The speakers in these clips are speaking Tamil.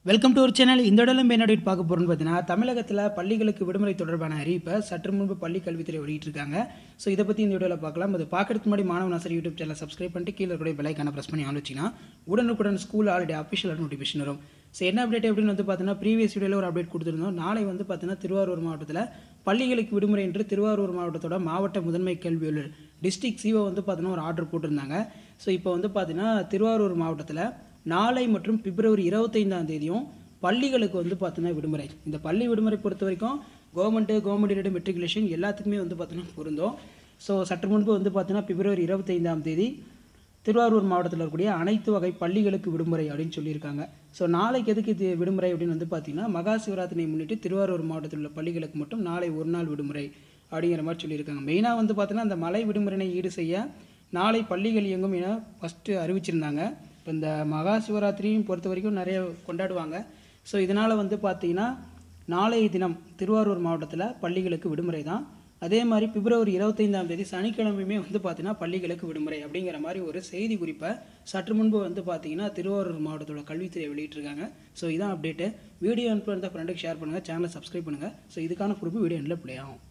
வெல்கம் டு ஒரு சேனல் இந்த இடத்துல என்ன பார்க்க போகிறோம்னு பார்த்தீங்கன்னா தமிழகத்தில் பள்ளிகளுக்கு விடுமுறை தொடர்பான அறிவிப்பை சற்று முன்பு பள்ளி கல்வித்துறை வெளியிட்டிருக்காங்க ஸோ இதை பற்றி இந்த வீடியோவில் பார்க்கலாம் அது பார்க்கறதுக்கு முன்னாடி மாணவ நாசர் யூடியூப் சேனல் சப்ஸ்கிரைப் பண்ணிட்டு கீழே கூட பெலைக்கான ப்ரெஸ் பண்ணி ஆலோசிங்கன்னா உடனுக்குடன் ஸ்கூல் ஆல்ரெடி அஃபிஷியல் நோட்டிஃபிகேஷன் வரும் ஸோ என்ன அப்டேட் அப்படின்னு வந்து பார்த்தீங்கன்னா ப்ரீவியஸ் வீடியோவில் ஒரு அப்டேட் கொடுத்துருந்தோம் நாளை வந்து பார்த்தீங்கன்னா திருவாரூர் மாவட்டத்தில் பள்ளிகளுக்கு விடுமுறை என்று திருவாரூர் மாவட்டத்தோட மாவட்ட முதன்மை கல்வி அலுவலர் டிஸ்ட்ரிக்ட் சிஓ வந்து பார்த்தீங்கன்னா ஒரு ஆர்டர் போட்டிருந்தாங்க ஸோ இப்போ வந்து பார்த்தீங்கன்னா திருவாரூர் மாவட்டத்தில் நாளை மற்றும் பிப்ரவரி இருபத்தைந்தாம் தேதியும் பள்ளிகளுக்கு வந்து பார்த்தீங்கன்னா விடுமுறை இந்த பள்ளி விடுமுறை பொறுத்த வரைக்கும் கவர்மெண்ட்டு கவர்மெண்ட் மெட்ரிகுலேஷன் எல்லாத்துக்குமே வந்து பார்த்தீங்கன்னா பொருந்தும் ஸோ சற்று முன்பு வந்து பார்த்தீங்கன்னா பிப்ரவரி இருபத்தைந்தாம் தேதி திருவாரூர் மாவட்டத்தில் இருக்கக்கூடிய அனைத்து வகை பள்ளிகளுக்கு விடுமுறை அப்படின்னு சொல்லியிருக்காங்க ஸோ நாளைக்கு எதுக்கு இது விடுமுறை அப்படின்னு வந்து பார்த்தீங்கன்னா மகா சிவராத்திரியை முன்னிட்டு திருவாரூர் மாவட்டத்தில் உள்ள பள்ளிகளுக்கு மட்டும் நாளை ஒரு நாள் விடுமுறை அப்படிங்கிற மாதிரி சொல்லியிருக்காங்க மெயினாக வந்து பார்த்தீங்கன்னா அந்த மழை விடுமுறையினை ஈடு செய்ய நாளை பள்ளிகள் இயங்கும் என ஃபஸ்ட்டு அறிவிச்சிருந்தாங்க இப்போ இந்த மகா சிவராத்திரியும் பொறுத்த வரைக்கும் நிறைய கொண்டாடுவாங்க ஸோ இதனால் வந்து பார்த்தீங்கன்னா நாளைய தினம் திருவாரூர் மாவட்டத்தில் பள்ளிகளுக்கு விடுமுறை தான் அதே மாதிரி பிப்ரவரி இருபத்தைந்தாம் தேதி சனிக்கிழமையுமே வந்து பார்த்தீங்கன்னா பள்ளிகளுக்கு விடுமுறை அப்படிங்கிற மாதிரி ஒரு செய்தி குறிப்பை சற்று முன்பு வந்து பார்த்தீங்கன்னா திருவாரூர் மாவட்டத்தோட கல்வித்துறை வெளியிட்டிருக்காங்க ஸோ இதான் அப்டேட்டு வீடியோ அனுப்பி இருந்தால் ஃப்ரெண்டுக்கு ஷேர் பண்ணுங்கள் சேனலை சப்ஸ்கிரைப் பண்ணுங்கள் ஸோ இதுக்கான ப்ரூஃப் வீடியோ எண்டில் ப்ளே ஆகும்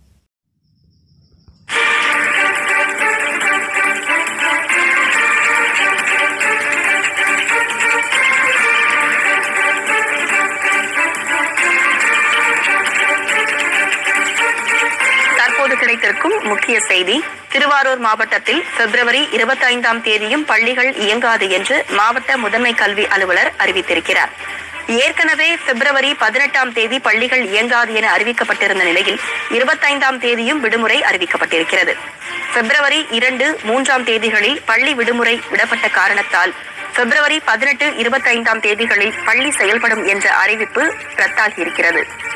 தற்போது கிடைத்திருக்கும் முக்கிய செய்தி திருவாரூர் மாவட்டத்தில் பிப்ரவரி இருபத்தைந்தாம் தேதியும் பள்ளிகள் இயங்காது என்று மாவட்ட முதன்மை கல்வி அலுவலர் அறிவித்திருக்கிறார் ஏற்கனவே பிப்ரவரி பதினெட்டாம் தேதி பள்ளிகள் இயங்காது என அறிவிக்கப்பட்டிருந்த நிலையில் இருபத்தைந்தாம் தேதியும் விடுமுறை அறிவிக்கப்பட்டிருக்கிறது பிப்ரவரி இரண்டு மூன்றாம் தேதிகளில் பள்ளி விடுமுறை விடப்பட்ட காரணத்தால் பிப்ரவரி பதினெட்டு இருபத்தைந்தாம் தேதிகளில் பள்ளி செயல்படும் என்ற அறிவிப்பு ரத்தாகியிருக்கிறது